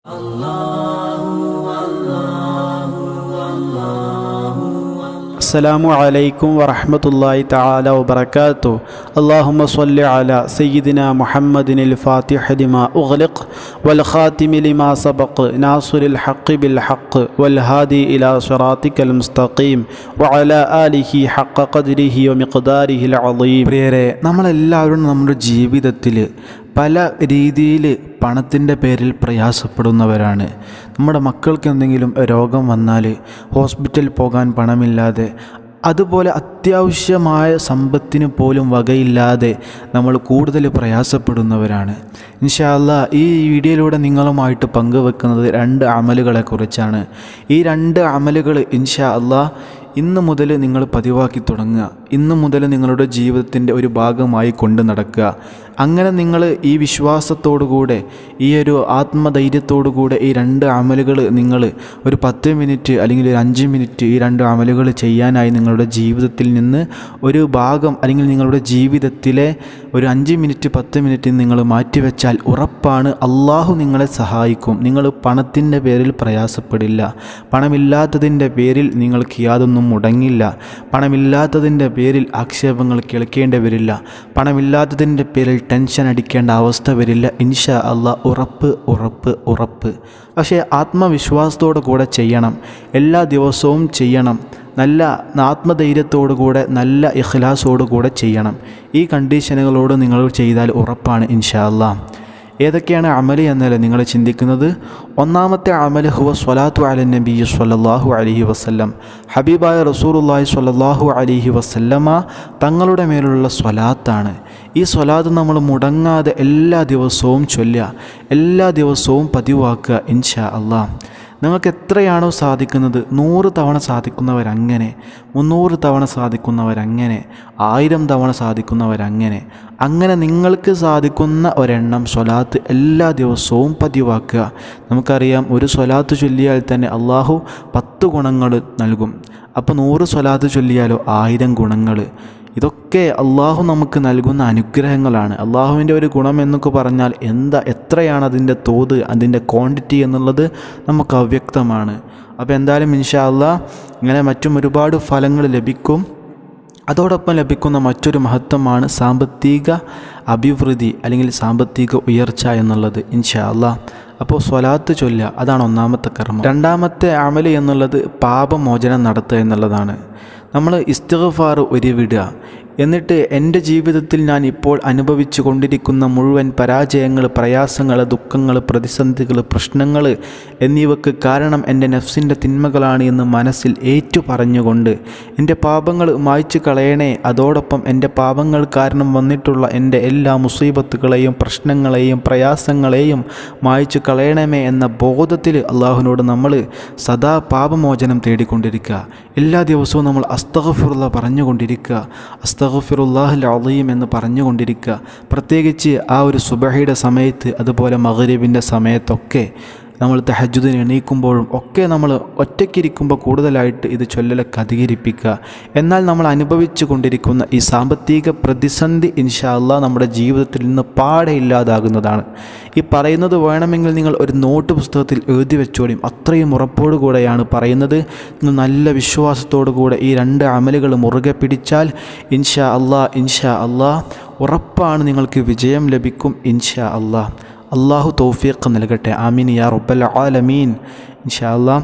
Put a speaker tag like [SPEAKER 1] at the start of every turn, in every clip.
[SPEAKER 1] السلام عليكم ورحمة الله تعالى وبركاته اللهم صل على سيدنا محمد الفاتح لما أغلق والخاتم لما سبق ناصر الحق بالحق والهادي إلى صراطك المستقيم وعلى آله حق قدره ومقداره العظيم
[SPEAKER 2] പ്രിയരെ നമ്മളെല്ലാവരും നമ്മുടെ ജീവിതത്തിൽ പല രീതിയിൽ പണത്തിൻ്റെ പേരിൽ പ്രയാസപ്പെടുന്നവരാണ് നമ്മുടെ മക്കൾക്ക് എന്തെങ്കിലും രോഗം വന്നാൽ ഹോസ്പിറ്റലിൽ പോകാൻ പണമില്ലാതെ അതുപോലെ അത്യാവശ്യമായ സമ്പത്തിന് പോലും വകയില്ലാതെ നമ്മൾ കൂടുതൽ പ്രയാസപ്പെടുന്നവരാണ് ഇൻഷാല്ല ഈ വീഡിയോയിലൂടെ നിങ്ങളുമായിട്ട് പങ്കുവെക്കുന്നത് രണ്ട് അമലുകളെ കുറിച്ചാണ് ഈ രണ്ട് അമലുകൾ ഇൻഷാ അല്ലാ ഇന്ന് മുതൽ നിങ്ങൾ പതിവാക്കി തുടങ്ങുക ഇന്ന് മുതൽ നിങ്ങളുടെ ജീവിതത്തിൻ്റെ ഒരു ഭാഗമായി കൊണ്ട് നടക്കുക അങ്ങനെ നിങ്ങൾ ഈ വിശ്വാസത്തോടുകൂടെ ഈ ഒരു ആത്മധൈര്യത്തോടുകൂടെ ഈ രണ്ട് അമലുകൾ നിങ്ങൾ ഒരു പത്ത് മിനിറ്റ് അല്ലെങ്കിൽ ഒരു അഞ്ച് മിനിറ്റ് ഈ രണ്ട് അമലുകൾ ചെയ്യാനായി നിങ്ങളുടെ ജീവിതത്തിൽ നിന്ന് ഒരു ഭാഗം അല്ലെങ്കിൽ നിങ്ങളുടെ ജീവിതത്തിലെ ഒരു അഞ്ച് മിനിറ്റ് പത്ത് മിനിറ്റ് നിങ്ങൾ മാറ്റിവെച്ചാൽ ഉറപ്പാണ് അള്ളാഹു നിങ്ങളെ സഹായിക്കും നിങ്ങൾ പണത്തിൻ്റെ പേരിൽ പ്രയാസപ്പെടില്ല പണമില്ലാത്തതിൻ്റെ പേരിൽ നിങ്ങൾക്ക് യാതൊന്നും മുടങ്ങില്ല പണമില്ലാത്തതിൻ്റെ പേരിൽ ആക്ഷേപങ്ങൾ കേൾക്കേണ്ടി വരില്ല പണമില്ലാത്തതിൻ്റെ പേരിൽ ടെൻഷൻ അടിക്കേണ്ട അവസ്ഥ വരില്ല ഇൻഷാ അള്ളാ ഉറപ്പ് ഉറപ്പ് ഉറപ്പ് പക്ഷേ ആത്മവിശ്വാസത്തോടു കൂടെ ചെയ്യണം എല്ലാ ദിവസവും ചെയ്യണം നല്ല ആത്മധൈര്യത്തോടു കൂടെ നല്ല ഇഖ്ലാസോടു കൂടെ ചെയ്യണം ഈ കണ്ടീഷനുകളോട് നിങ്ങൾ ചെയ്താൽ ഉറപ്പാണ് ഇൻഷാ അള്ളാ ഏതൊക്കെയാണ് അമല് എന്നല്ല നിങ്ങൾ ചിന്തിക്കുന്നത് ഒന്നാമത്തെ അമല് ഹുവ സ്വലാത്തു അല നബി സ്വല്ലല്ലാഹു അലൈഹി വസല്ലം ഹബീബായ റസൂറുല്ലാഹി സ്വല്ലല്ലാഹു അലൈഹി വസല്ലമ തങ്ങളുടെ മേലുള്ള സ്വലാത്താണ് ഈ സ്വലാത്ത് നമ്മൾ മുടങ്ങാതെ എല്ലാ ദിവസവും ചൊല്ലുക എല്ലാ ദിവസവും പതിവാക്കുക ഇൻഷാ അള്ളാഹ് നിങ്ങൾക്ക് എത്രയാണോ സാധിക്കുന്നത് നൂറ് തവണ സാധിക്കുന്നവരങ്ങനെ മുന്നൂറ് തവണ സാധിക്കുന്നവരങ്ങനെ ആയിരം തവണ സാധിക്കുന്നവരങ്ങനെ അങ്ങനെ നിങ്ങൾക്ക് സാധിക്കുന്ന ഒരെണ്ണം സ്വലാത്ത് എല്ലാ ദിവസവും പതിവാക്കുക നമുക്കറിയാം ഒരു സ്വലാത്ത് ചൊല്ലിയാൽ തന്നെ അള്ളാഹു പത്ത് ഗുണങ്ങൾ നൽകും അപ്പോൾ നൂറ് സ്വലാത്ത് ചൊല്ലിയാലോ ആയിരം ഗുണങ്ങൾ ഇതൊക്കെ അള്ളാഹു നമുക്ക് നൽകുന്ന അനുഗ്രഹങ്ങളാണ് അള്ളാഹുവിൻ്റെ ഒരു ഗുണം എന്നൊക്കെ പറഞ്ഞാൽ എന്താ എത്രയാണ് അതിൻ്റെ തോത് അതിൻ്റെ ക്വാണ്ടിറ്റി എന്നുള്ളത് നമുക്ക് അവ്യക്തമാണ് അപ്പോൾ എന്തായാലും ഇൻഷാ അള്ളാഹ് ഇങ്ങനെ മറ്റും ഒരുപാട് ഫലങ്ങൾ ലഭിക്കും അതോടൊപ്പം ലഭിക്കുന്ന മറ്റൊരു മഹത്വമാണ് സാമ്പത്തിക അഭിവൃദ്ധി അല്ലെങ്കിൽ സാമ്പത്തിക ഉയർച്ച എന്നുള്ളത് ഇൻഷാ അള്ളാഹ് അപ്പോൾ സ്വലാത്ത് ചൊല്ലുക അതാണ് ഒന്നാമത്തെ കർമ്മം രണ്ടാമത്തെ അമല് എന്നുള്ളത് പാപമോചനം നടത്തുക എന്നുള്ളതാണ് നമ്മൾ ഇസ്തിഗ്ഫാർ ഉരുവിടുക എന്നിട്ട് എൻ്റെ ജീവിതത്തിൽ ഞാൻ ഇപ്പോൾ അനുഭവിച്ചു കൊണ്ടിരിക്കുന്ന മുഴുവൻ പരാജയങ്ങൾ പ്രയാസങ്ങൾ ദുഃഖങ്ങൾ പ്രതിസന്ധികൾ പ്രശ്നങ്ങൾ എന്നിവക്ക് കാരണം എൻ്റെ നഫ്സിൻ്റെ തിന്മകളാണ് എന്ന് മനസ്സിൽ ഏറ്റു പറഞ്ഞുകൊണ്ട് എൻ്റെ പാപങ്ങൾ മായ്ച്ചു കളയണേ അതോടൊപ്പം എൻ്റെ പാപങ്ങൾ കാരണം വന്നിട്ടുള്ള എൻ്റെ എല്ലാ മുസീബത്തുകളെയും പ്രശ്നങ്ങളെയും പ്രയാസങ്ങളെയും മായ്ച്ചു കളയണമേ എന്ന ബോധത്തിൽ അള്ളാഹുവിനോട് നമ്മൾ സദാ പാപമോചനം തേടിക്കൊണ്ടിരിക്കുക എല്ലാ ദിവസവും നമ്മൾ അസ്തഗഫുറുള്ള പറഞ്ഞുകൊണ്ടിരിക്കുക അസ്തഗഫിറുല്ലാഹിൽ അളീം എന്ന് പറഞ്ഞുകൊണ്ടിരിക്കുക പ്രത്യേകിച്ച് ആ ഒരു സുബഹയുടെ സമയത്ത് അതുപോലെ മഗ്രിബിൻ്റെ സമയത്തൊക്കെ നമ്മൾ തഹജുദിന് എണീക്കുമ്പോഴും ഒക്കെ നമ്മൾ ഒറ്റയ്ക്കിരിക്കുമ്പോൾ കൂടുതലായിട്ട് ഇത് ചൊല്ലലൊക്കെ അധികരിപ്പിക്കുക എന്നാൽ നമ്മൾ അനുഭവിച്ചു കൊണ്ടിരിക്കുന്ന ഈ സാമ്പത്തിക പ്രതിസന്ധി ഇൻഷാല്ല നമ്മുടെ ജീവിതത്തിൽ നിന്ന് പാടെ ഇല്ലാതാകുന്നതാണ് ഈ പറയുന്നത് വേണമെങ്കിൽ നിങ്ങൾ ഒരു നോട്ട് പുസ്തകത്തിൽ എഴുതി വെച്ചോളിയും അത്രയും ഉറപ്പോടുകൂടെയാണ് പറയുന്നത് നിങ്ങൾ നല്ല വിശ്വാസത്തോടു കൂടെ ഈ രണ്ട് അമലുകൾ മുറുകെ പിടിച്ചാൽ ഇൻഷാ അള്ളാ ഇൻഷാ അള്ളാ ഉറപ്പാണ് നിങ്ങൾക്ക് വിജയം ലഭിക്കും ഇൻഷാ അള്ളാ അള്ളാഹു തൗഫീഖ് നൽകട്ടെ ആമീൻ യാ റബ്ബൽ ആലമീൻ ഇൻഷാ അള്ളാ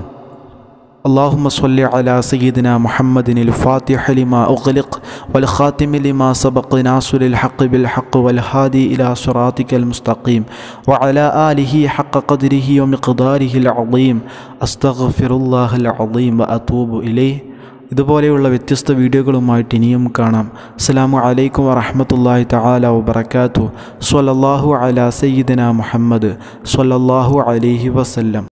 [SPEAKER 2] اللهم صل على سيدنا محمد الفاتح لما أغلق والخاتم لما سبق ناصر الحق بالحق والهادي إلى صراطك المستقيم وعلى آله حق قدره ومقداره العظيم أستغفر الله العظيم وأتوب إليه ഇതുപോലെയുള്ള വ്യത്യസ്ത വീഡിയോകളുമായിട്ട് ഇനിയും കാണാം അസ്സാം അലൈക്കും വറഹമത്തല്ലാഹി തആല വബർക്കാത്തു സ്വല്ലല്ലാഹു അലാ സയ്യിദന മുഹമ്മദ് സ്വല്ലല്ലാഹു അലൈഹി വസല്ലം